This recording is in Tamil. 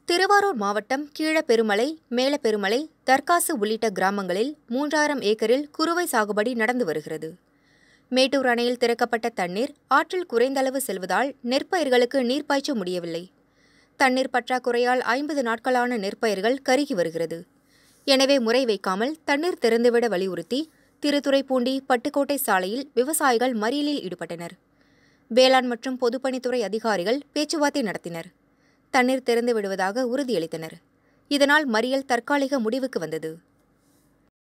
திருவாரூர் மாவட்டம் கீழப்பெருமலை மேலப்பெருமலை தர்காசு உள்ளிட்ட கிராமங்களில் மூன்றாயிரம் ஏக்கரில் குறுவை சாகுபடி நடந்து வருகிறது மேட்டூர் அணையில் திறக்கப்பட்ட தண்ணீர் ஆற்றில் குறைந்தளவு செல்வதால் நெற்பயிர்களுக்கு நீர் பாய்ச்ச முடியவில்லை தண்ணீர் பற்றாக்குறையால் ஐம்பது நாட்களான நெற்பயிர்கள் கருகி வருகிறது எனவே முறை வைக்காமல் தண்ணீர் திறந்துவிட வலியுறுத்தி திருத்துறைப்பூண்டி பட்டுக்கோட்டை சாலையில் விவசாயிகள் மறியலில் ஈடுபட்டனர் வேளாண் மற்றும் பொதுப்பணித்துறை அதிகாரிகள் பேச்சுவார்த்தை நடத்தினர் தண்ணீர் திறந்து விடுவதாக உறுதியளித்தனர் இதனால் மறியல் தற்காலிக முடிவுக்கு வந்தது